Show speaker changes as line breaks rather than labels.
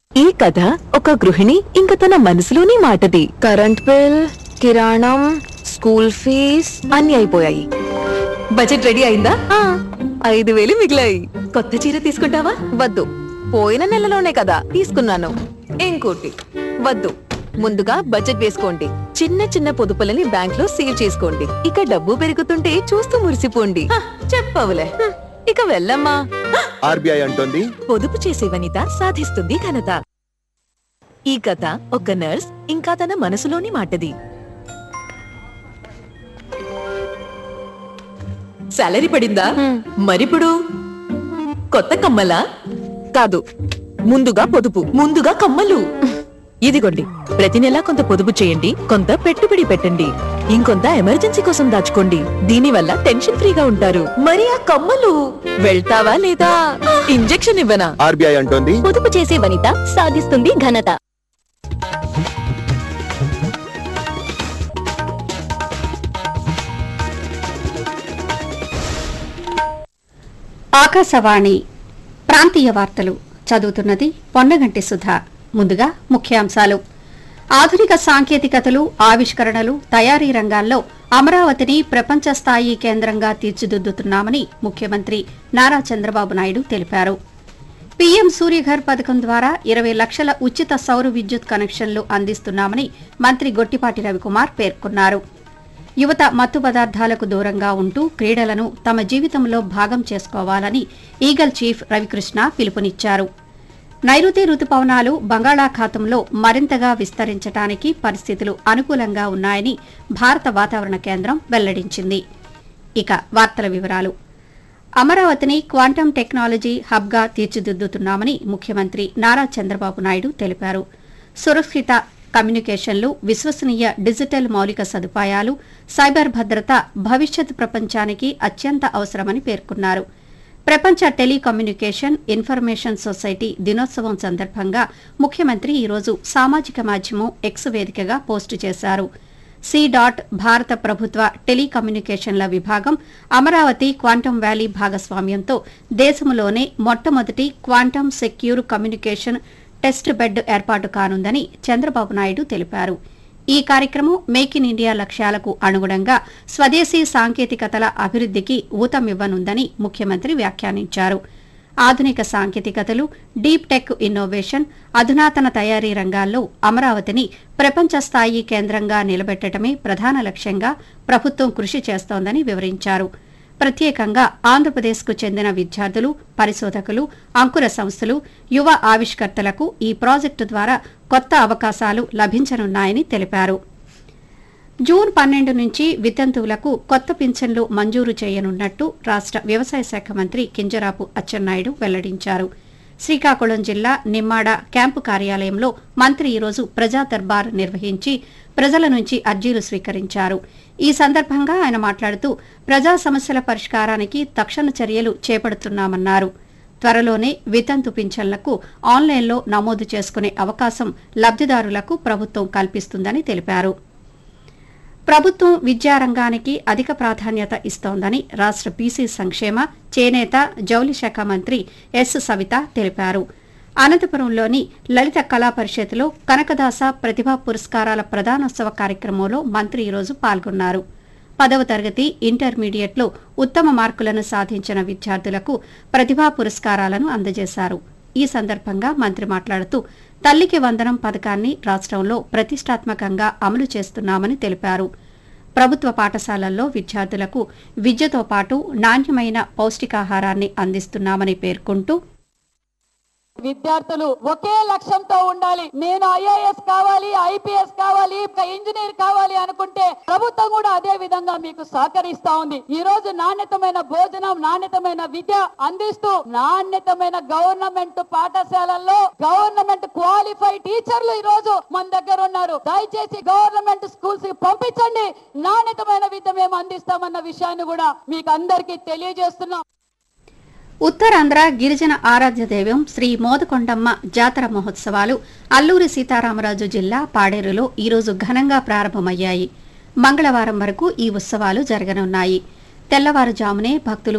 ఈ కథ ఒక గృహిణి ఇంక తన మనసులోని మాటది కరెంట్ బిల్ కిరాణం స్కూల్ ఫీజ్ అన్ని అయిపోయాయి
బడ్జెట్ రెడీ అయిందా
ఆ, ఐదు వేలు మిగిలాయి
కొత్త చీర తీసుకుంటావా
వద్దు పోయిన నెలలోనే కదా తీసుకున్నాను ఇంకోటి వద్దు ముందుగా బడ్జెట్ వేసుకోండి చిన్న చిన్న పొదుపులని బ్యాంక్ లో సేవ్ చేసుకోండి ఇక డబ్బు పెరుగుతుంటే చూస్తూ మురిసిపోండి
హ, చెప్పవులే
హ్మ్, ఇక వెళ్ళమ్మా
ఆర్బీఐ అంటోంది
పొదుపు చేసే వనిత సాధిస్తుంది ఘనత ఈ కథ ఒక నర్స్ ఇంకా తన మనసులోని మాటది
సాలరీ పడిందా మరిప్పుడు కొత్త కమ్మలా
కాదు ముందుగా పొదుపు
ముందుగా కమ్మలు
ఇదిగోండి ప్రతి నెలా కొంత పొదుపు చేయండి కొంత పెట్టుబడి పెట్టండి ఇంకొంత ఎమర్జెన్సీ కోసం దాచుకోండి దీనివల్ల టెన్షన్ ఫ్రీగా ఉంటారు
మరి ఆ కమ్మలు
వెళ్తావా లేదా ఇంజెక్షన్ ఇవ్వనా
ఆర్బీఐ అంటోంది
పొదుపు చేసే వనిత సాధిస్తుంది ఘనత
ఆకాశవాణి ప్రాంతీయ వార్తలు చదువుతున్నది పొన్నగంటి సుధా ముందుగా ముఖ్యాంశాలు ఆధునిక సాంకేతికతలు ఆవిష్కరణలు తయారీ రంగాల్లో అమరావతిని ప్రపంచ స్థాయి కేంద్రంగా తీర్చిదిద్దుతున్నామని ముఖ్యమంత్రి నారా చంద్రబాబు నాయుడు తెలిపారు పీఎం సూర్యఘర్ పథకం ద్వారా ఇరవై లక్షల ఉచిత సౌర విద్యుత్ కనెక్షన్లు అందిస్తున్నామని మంత్రి గొట్టిపాటి రవికుమార్ పేర్కొన్నారు యువత మత్తు పదార్థాలకు దూరంగా ఉంటూ క్రీడలను తమ జీవితంలో భాగం చేసుకోవాలని ఈగల్ చీఫ్ రవికృష్ణ పిలుపునిచ్చారు నైరుతి రుతుపవనాలు బంగాళాఖాతంలో మరింతగా విస్తరించడానికి పరిస్థితులు అనుకూలంగా ఉన్నాయని భారత వాతావరణ కేంద్రం వెల్లడించింది ఇక వార్తల వివరాలు అమరావతిని క్వాంటం టెక్నాలజీ హబ్గా తీర్చిదిద్దుతున్నామని ముఖ్యమంత్రి నారా చంద్రబాబు నాయుడు తెలిపారు సురక్షిత కమ్యూనికేషన్లు విశ్వసనీయ డిజిటల్ మౌలిక సదుపాయాలు సైబర్ భద్రత భవిష్యత్ ప్రపంచానికి అత్యంత అవసరమని పేర్కొన్నారు ప్రపంచ టెలికమ్యూనికేషన్ ఇన్ఫర్మేషన్ సొసైటీ దినోత్సవం సందర్భంగా ముఖ్యమంత్రి ఈరోజు సామాజిక మాధ్యమం ఎక్స్ వేదికగా పోస్టు చేశారు సి డాట్ భారత ప్రభుత్వ టెలికమ్యూనికేషన్ల విభాగం అమరావతి క్వాంటం వ్యాలీ భాగస్వామ్యంతో దేశంలోనే మొట్టమొదటి quantum secure communication test bed ఏర్పాటు కానుందని చంద్రబాబు నాయుడు తెలిపారు ఈ కార్యక్రమం మేక్ ఇన్ ఇండియా లక్ష్యాలకు అనుగుణంగా స్వదేశీ సాంకేతికతల అభివృద్ధికి ఊతమివ్వనుందని ముఖ్యమంత్రి వ్యాఖ్యానించారు ఆధునిక సాంకేతికతలు డీప్ టెక్ ఇన్నోవేషన్ అధునాతన తయారీ రంగాల్లో అమరావతిని ప్రపంచ స్థాయి కేంద్రంగా నిలబెట్టడమే ప్రధాన లక్ష్యంగా ప్రభుత్వం కృషి చేస్తోందని వివరించారు ప్రత్యేకంగా ఆంధ్రప్రదేశ్కు చెందిన విద్యార్థులు పరిశోధకులు అంకుర సంస్థలు యువ ఆవిష్కర్తలకు ఈ ప్రాజెక్టు ద్వారా కొత్త అవకాశాలు లభించనున్నాయని తెలిపారు జూన్ పన్నెండు నుంచి వితంతువులకు కొత్త పింఛన్లు మంజూరు చేయనున్నట్టు రాష్ట వ్యవసాయ శాఖ మంత్రి కింజరాపు అచ్చెన్నాయుడు వెల్లడించారు శ్రీకాకుళం జిల్లా నిమ్మాడ క్యాంపు కార్యాలయంలో మంత్రి ఈరోజు ప్రజా దర్బార్ నిర్వహించి ప్రజల నుంచి అర్జీలు స్వీకరించారు ఈ సందర్భంగా ఆయన మాట్లాడుతూ ప్రజా సమస్యల పరిష్కారానికి తక్షణ చర్యలు చేపడుతున్నామన్నారు త్వరలోనే వితంతు పింఛన్లకు ఆన్లైన్లో నమోదు చేసుకునే అవకాశం లబ్దిదారులకు ప్రభుత్వం కల్పిస్తుందని తెలిపారు ప్రభుత్వం విద్యారంగానికి అధిక ప్రాధాన్యత ఇస్తోందని రాష్ట బీసీ సంక్షేమ చేనేత జౌలి శాఖ మంత్రి ఎస్ సవిత తెలిపారు అనంతపురంలోని లలిత కళా పరిషత్లో కనకదాస ప్రతిభా పురస్కారాల ప్రధానోత్సవ కార్యక్రమంలో మంత్రి ఈరోజు పాల్గొన్నారు పదవ తరగతి ఇంటర్మీడియట్లో ఉత్తమ మార్కులను సాధించిన విద్యార్థులకు ప్రతిభా పురస్కారాలను అందజేశారు ఈ సందర్భంగా మంత్రి మాట్లాడుతూ తల్లికి వందనం పథకాన్ని రాష్ట్రంలో ప్రతిష్టాత్మకంగా అమలు చేస్తున్నామని తెలిపారు ప్రభుత్వ పాఠశాలల్లో విద్యార్థులకు విద్యతో పాటు నాణ్యమైన పౌష్టికాహారాన్ని అందిస్తున్నామని పేర్కొంటూ
విద్యార్థులు ఒకే లక్ష్యంతో ఉండాలి నేను ఐఏఎస్ కావాలి ఐపీఎస్ కావాలి ఒక ఇంజనీర్ కావాలి అనుకుంటే ప్రభుత్వం కూడా అదే విధంగా మీకు సహకరిస్తా ఉంది ఈ రోజు నాణ్యతమైన భోజనం నాణ్యతమైన విద్య అందిస్తూ నాణ్యతమైన గవర్నమెంట్ పాఠశాలల్లో గవర్నమెంట్ క్వాలిఫైడ్ టీచర్లు ఈ రోజు మన దగ్గర ఉన్నారు దయచేసి గవర్నమెంట్ స్కూల్స్ కి పంపించండి నాణ్యతమైన విద్య మేము అందిస్తామన్న విషయాన్ని కూడా మీకు అందరికీ తెలియజేస్తున్నాం
ఉత్తరాంధ్ర గిరిజన ఆరాధ్య దైవం శ్రీ మోదకొండమ్మ జాతర మహోత్సవాలు అల్లూరి సీతారామరాజు జిల్లా పాడేరులో ఈరోజు ఘనంగా ప్రారంభమయ్యాయి మంగళవారం వరకు ఈ ఉత్సవాలు జరగనున్నాయి తెల్లవారుజామునే భక్తులు